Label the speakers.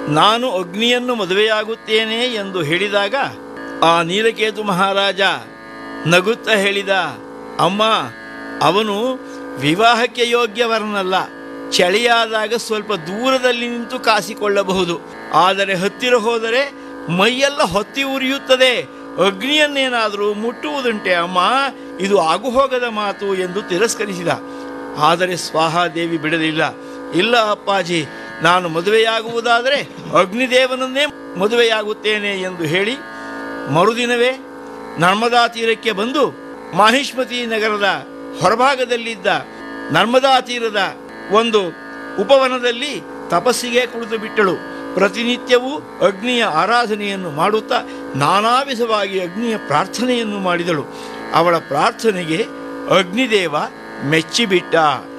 Speaker 1: ನಾನು ಅಗ್ನಿಯನ್ನು ಮದುವೆಯಾಗುತ್ತೇನೆ ಎಂದು ಹೇಳಿದಾಗ ಆ ನೀಲಕೇತು ಮಹಾರಾಜ ನಗುತ್ತಾ ಹೇಳಿದ ಅಮ್ಮ ಅವನು ವಿವಾಹಕ್ಕೆ ಯೋಗ್ಯವರನಲ್ಲ ಚಳಿಯಾದಾಗ ಸ್ವಲ್ಪ ದೂರದಲ್ಲಿ ನಿಂತು ಕಾಸಿಕೊಳ್ಳಬಹುದು ಆದರೆ ಹತ್ತಿರ ಹೋದರೆ ಮೈಯೆಲ್ಲ ಹೊತ್ತಿ ಉರಿಯುತ್ತದೆ ಅಗ್ನಿಯನ್ನೇನಾದರೂ ಮುಟ್ಟುವುದುಂಟೆ ಅಮ್ಮ ಇದು ಆಗುಹೋಗದ ಮಾತು ಎಂದು ತಿರಸ್ಕರಿಸಿದ ಆದರೆ ಸ್ವಾಹಾದೇವಿ ಬಿಡಲಿಲ್ಲ ಇಲ್ಲ ಅಪ್ಪಾಜಿ ನಾನು ಮದುವೆಯಾಗುವುದಾದರೆ ಅಗ್ನಿದೇವನನ್ನೇ ಮದುವೆಯಾಗುತ್ತೇನೆ ಎಂದು ಹೇಳಿ ಮರುದಿನವೇ ನರ್ಮದಾ ತೀರಕ್ಕೆ ಬಂದು ಮಾಹಿಷ್ಮತಿ ನಗರದ ಹೊರಭಾಗದಲ್ಲಿದ್ದ ನರ್ಮದಾ ತೀರದ ಒಂದು ಉಪವನದಲ್ಲಿ ತಪಸ್ಸಿಗೆ ಕುಳಿತು ಬಿಟ್ಟಳು ಪ್ರತಿನಿತ್ಯವೂ ಅಗ್ನಿಯ ಆರಾಧನೆಯನ್ನು ಮಾಡುತ್ತಾ ನಾನಾ ವಿಧವಾಗಿ ಅಗ್ನಿಯ ಪ್ರಾರ್ಥನೆಯನ್ನು ಮಾಡಿದಳು ಅವಳ ಪ್ರಾರ್ಥನೆಗೆ ಅಗ್ನಿದೇವ ಮೆಚ್ಚಿಬಿಟ್ಟ